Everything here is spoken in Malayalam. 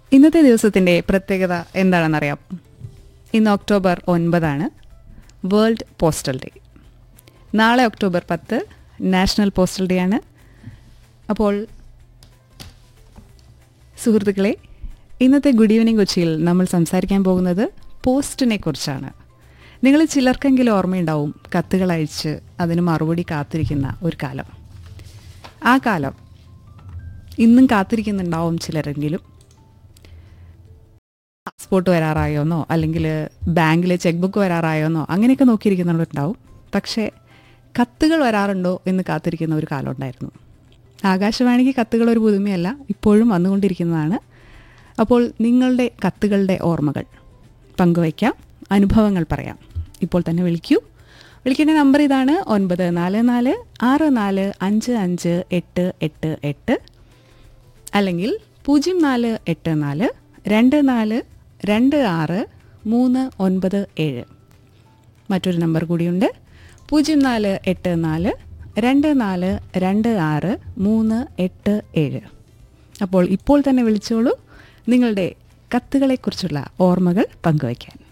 ഇന്നത്തെ ദിവസത്തിൻ്റെ പ്രത്യേകത എന്താണെന്നറിയാം ഇന്ന് ഒക്ടോബർ ഒൻപതാണ് വേൾഡ് പോസ്റ്റൽ ഡേ നാളെ ഒക്ടോബർ പത്ത് നാഷണൽ പോസ്റ്റൽ ഡേ ആണ് അപ്പോൾ സുഹൃത്തുക്കളെ ഇന്നത്തെ ഗുഡ് ഈവനിങ് കൊച്ചിയിൽ നമ്മൾ സംസാരിക്കാൻ പോകുന്നത് പോസ്റ്റിനെ കുറിച്ചാണ് നിങ്ങൾ ചിലർക്കെങ്കിലും ഓർമ്മയുണ്ടാവും കത്തുകൾ അയച്ച് അതിന് മറുപടി കാത്തിരിക്കുന്ന ഒരു കാലം ആ കാലം ഇന്നും കാത്തിരിക്കുന്നുണ്ടാവും ചിലരെങ്കിലും പാസ്പോർട്ട് വരാറായോന്നോ അല്ലെങ്കിൽ ബാങ്കിലെ ചെക്ക് ബുക്ക് വരാറായോന്നോ അങ്ങനെയൊക്കെ നോക്കിയിരിക്കുന്നുണ്ടാവും പക്ഷേ കത്തുകൾ വരാറുണ്ടോ എന്ന് കാത്തിരിക്കുന്ന ഒരു കാലം ഉണ്ടായിരുന്നു ആകാശവാണിക്ക് കത്തുകൾ ഒരു പുതുമയല്ല ഇപ്പോഴും വന്നുകൊണ്ടിരിക്കുന്നതാണ് അപ്പോൾ നിങ്ങളുടെ കത്തുകളുടെ ഓർമ്മകൾ പങ്കുവയ്ക്കാം അനുഭവങ്ങൾ പറയാം ഇപ്പോൾ തന്നെ വിളിക്കൂ വിളിക്കേണ്ട നമ്പർ ഇതാണ് ഒൻപത് നാല് നാല് ആറ് നാല് അഞ്ച് അഞ്ച് എട്ട് എട്ട് എട്ട് അല്ലെങ്കിൽ പൂജ്യം നാല് എട്ട് നാല് രണ്ട് നാല് രണ്ട് ആറ് മൂന്ന് ഒൻപത് ഏഴ് മറ്റൊരു നമ്പർ കൂടിയുണ്ട് പൂജ്യം നാല് എട്ട് നാല് രണ്ട് നാല് രണ്ട് ആറ് മൂന്ന് എട്ട് ഏഴ് അപ്പോൾ ഇപ്പോൾ തന്നെ വിളിച്ചോളൂ നിങ്ങളുടെ കത്തുകളെക്കുറിച്ചുള്ള ഓർമ്മകൾ പങ്കുവയ്ക്കാൻ